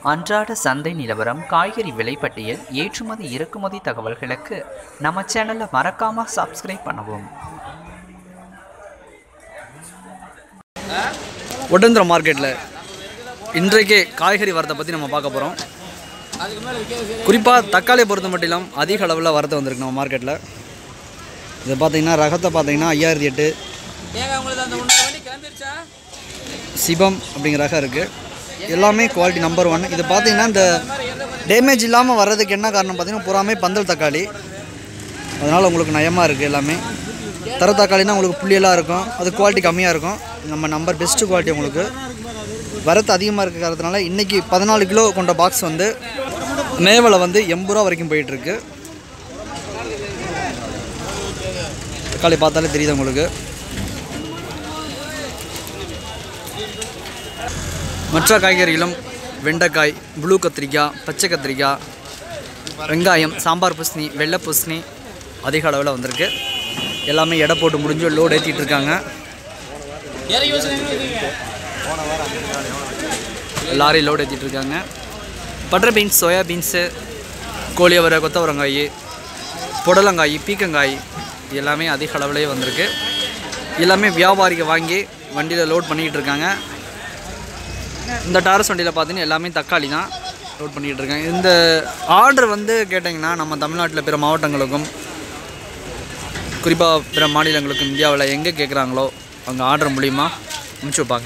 அன்றாட சந்தை நிலவரம் காய்கறி விலைப்பட்டியல் ஏற்றுமதி இறக்குமதி தகவல்களுக்கு நம்ம சேனலை மறக்காம சப்ஸ்கிரைப் பண்ணவும் ஒட்டந்திர மார்க்கெட்டில் இன்றைக்கே காய்கறி வரத்தை பற்றி நம்ம பார்க்க போகிறோம் குறிப்பாக தக்காளியை பொறுத்த மட்டிலும் அதிக அளவில் வரத்து வந்திருக்கு நம்ம மார்க்கெட்டில் இது பார்த்தீங்கன்னா ரகத்தை பார்த்தீங்கன்னா ஐயாயிரத்தி எட்டு ஏங்க உங்களுக்கு அந்த ஒன்று வண்டி கிளம்பிருச்சா சிவம் அப்படிங்கிற ரகம் இருக்குது எல்லாமே குவாலிட்டி நம்பர் ஒன் இது பார்த்தீங்கன்னா இந்த டேமேஜ் இல்லாமல் வர்றதுக்கு என்ன காரணம் பார்த்தீங்கன்னா பூராமே பந்தல் தக்காளி அதனால் உங்களுக்கு நயமாக இருக்குது எல்லாமே தர தக்காளினா உங்களுக்கு புள்ளியெல்லாம் இருக்கும் அது குவாலிட்டி கம்மியாக இருக்கும் நம்ம நம்பர் பெஸ்ட்டு குவாலிட்டி உங்களுக்கு வரத்து அதிகமாக இருக்க காரணத்தினால இன்றைக்கி பதினாலு கிலோ கொண்ட பாக்ஸ் வந்து மேவலை வந்து எண்பது ரூபா வரைக்கும் போயிட்டுருக்கு தக்காளி பார்த்தாலே தெரியுது உங்களுக்கு மற்ற காய்கறிகளும் வெண்டைக்காய் ப்ளூ கத்திரிக்காய் பச்சை கத்திரிக்காய் வெங்காயம் சாம்பார் பூசணி வெள்ளை பூசணி அதிக அளவில் வந்திருக்கு எல்லாமே எடை போட்டு முடிஞ்சு லோடு ஏற்றிட்டு இருக்காங்க இறங்கி வச்சு லாரி லோடு ஏற்றிட்டு இருக்காங்க பட்டர் பீன்ஸ் சோயா பீன்ஸு கோழியவரை கொத்தவரங்காய் புடலங்காய் பீக்கங்காய் இது எல்லாமே அதிக அளவிலே வந்திருக்கு எல்லாமே வியாபாரிக வாங்கி வண்டியில் லோட் பண்ணிக்கிட்டு இருக்காங்க இந்த டாரஸ் வண்டியில் பார்த்தீங்கன்னா எல்லாமே தக்காளி தான் லோட் பண்ணிக்கிட்டு இருக்காங்க இந்த ஆர்டர் வந்து கேட்டிங்கன்னா நம்ம தமிழ்நாட்டில் பிற மாவட்டங்களுக்கும் குறிப்பாக பிற மாநிலங்களுக்கும் இந்தியாவில் எங்கே கேட்குறாங்களோ அங்கே ஆர்டர் மூலிமா அனுப்பிச்சி வைப்பாங்க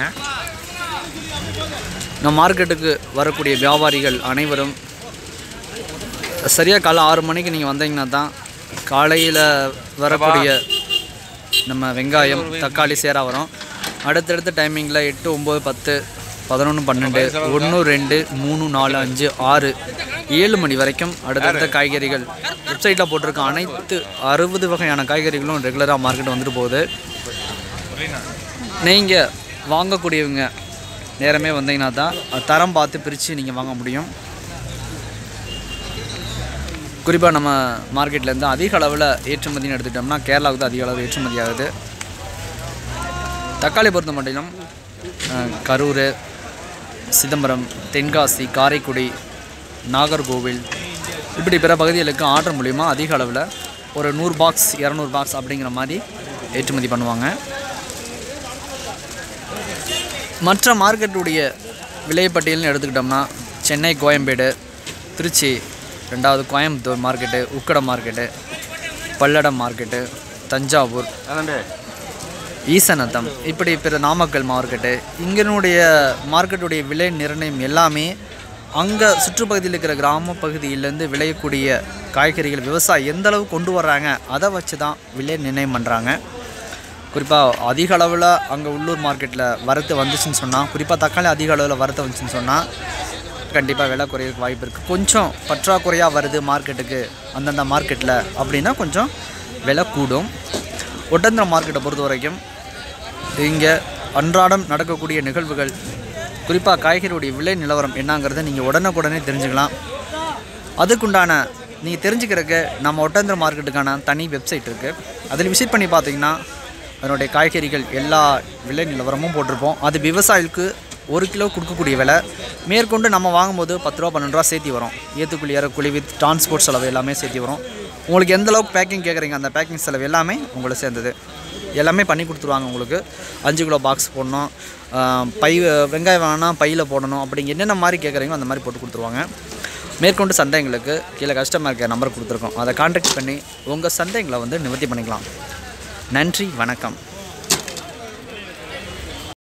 நம்ம மார்க்கெட்டுக்கு வரக்கூடிய வியாபாரிகள் அனைவரும் சரியாக காலை ஆறு மணிக்கு நீங்கள் வந்தீங்கன்னா தான் காலையில் வரக்கூடிய நம்ம வெங்காயம் தக்காளி சேரா வரும் அடுத்தடுத்த டைமிங்கில் எட்டு ஒம்பது பத்து பதினொன்று பன்னெண்டு ஒன்று ரெண்டு மூணு நாலு அஞ்சு ஆறு ஏழு மணி வரைக்கும் அடுத்தடுத்த காய்கறிகள் வெப்சைட்டில் போட்டிருக்க அனைத்து அறுபது வகையான காய்கறிகளும் ரெகுலராக மார்க்கெட் வந்துட்டு போகுது நீங்கள் வாங்கக்கூடியவங்க நேரமே வந்தீங்கன்னா தான் தரம் பார்த்து பிரித்து நீங்கள் வாங்க முடியும் குறிப்பாக நம்ம மார்க்கெட்லேருந்து அதிக அளவில் ஏற்றுமதின்னு எடுத்துக்கிட்டோம்னா கேரளாவுக்கு தான் அதிக அளவு ஏற்றுமதி ஆகுது தக்காளி பொறுத்த மட்டிலும் அஹ், கரூர் சிதம்பரம் தென்காசி காரைக்குடி நாகர்கோவில் இப்படி பிற பகுதிகளுக்கு ஆர்டர் மூலிமா அதிக அளவில் ஒரு நூறு பாக்ஸ் இரநூறு பாக்ஸ் அப்படிங்கிற மாதிரி ஏற்றுமதி பண்ணுவாங்க மற்ற மார்க்கெட்டுடைய விலைப்பட்டியல்னு எடுத்துக்கிட்டோம்னா சென்னை கோயம்பேடு திருச்சி ரெண்டாவது Coimbatore market Ukkadam market Palladam market Thanjavur Esanatham இப்படி பிற நாமக்கல் மார்க்கெட்டு இங்கனுடைய மார்க்கெட்டுடைய விலை நிர்ணயம் எல்லாமே அங்கே சுற்றுப்பகுதியில் இருக்கிற கிராம பகுதியிலேருந்து விளையக்கூடிய காய்கறிகள் விவசாயி எந்த அளவு கொண்டு வர்றாங்க அதை வச்சு தான் விலை நிர்ணயம் பண்ணுறாங்க குறிப்பாக அதிக அளவில் அங்கே உள்ளூர் மார்க்கெட்டில் வரத்து வந்துச்சுன்னு சொன்னால் குறிப்பாக தக்காளி அதிக அளவில் வரத்து வந்துச்சுன்னு சொன்னால் கண்டிப்பாக விலை குறையிறதுக்கு வாய்ப்பு இருக்குது கொஞ்சம் பற்றாக்குறையாக வருது மார்க்கெட்டுக்கு அந்தந்த மார்க்கெட்டில் அப்படின்னா கொஞ்சம் விலை கூடும் ஒட்டந்திர மார்க்கெட்டை பொறுத்த வரைக்கும் இங்கே அன்றாடம் நடக்கக்கூடிய நிகழ்வுகள் குறிப்பாக காய்கறியுடைய விலை நிலவரம் என்னங்கிறத நீங்கள் உடனுக்குடனே தெரிஞ்சுக்கலாம் அதுக்குண்டான நீங்கள் தெரிஞ்சுக்கிறதுக்கு நம்ம ஒட்டந்திர மார்க்கெட்டுக்கான தனி வெப்சைட் இருக்குது அதில் விசிட் பண்ணி பார்த்தீங்கன்னா அதனுடைய காய்கறிகள் எல்லா விலை நிலவரமும் போட்டிருப்போம் அது விவசாயிகளுக்கு ஒரு கிலோ கொடுக்கக்கூடிய விலை மேற்கொண்டு நம்ம வாங்கும்போது பத்து ரூபா பன்னெண்டு ரூபா சேர்த்தி வரும் ஏற்றுக்குழி இறக்குழி வித் டிரான்ஸ்போர்ட் செலவு எல்லாமே சேர்த்தி வரும் உங்களுக்கு எந்த அளவுக்கு பேக்கிங் கேட்குறீங்க அந்த பேக்கிங் செலவு எல்லாமே உங்களுக்கு சேர்ந்தது எல்லாமே பண்ணி கொடுத்துருவாங்க உங்களுக்கு அஞ்சு கிலோ பாக்ஸ் போடணும் ஆஹ் பை வெங்காயம் வேணா பையில் போடணும் அப்படிங்க என்னென்ன மாதிரி கேட்குறீங்களோ அந்த மாதிரி போட்டு கொடுத்துருவாங்க மேற்கொண்டு சந்தைங்களுக்கு கீழே கஸ்டமர் கேர் நம்பர் கொடுத்துருக்கோம் அதை கான்டாக்ட் பண்ணி உங்கள் சந்தைங்களை வந்து நிவர்த்தி பண்ணிக்கலாம் நன்றி வணக்கம்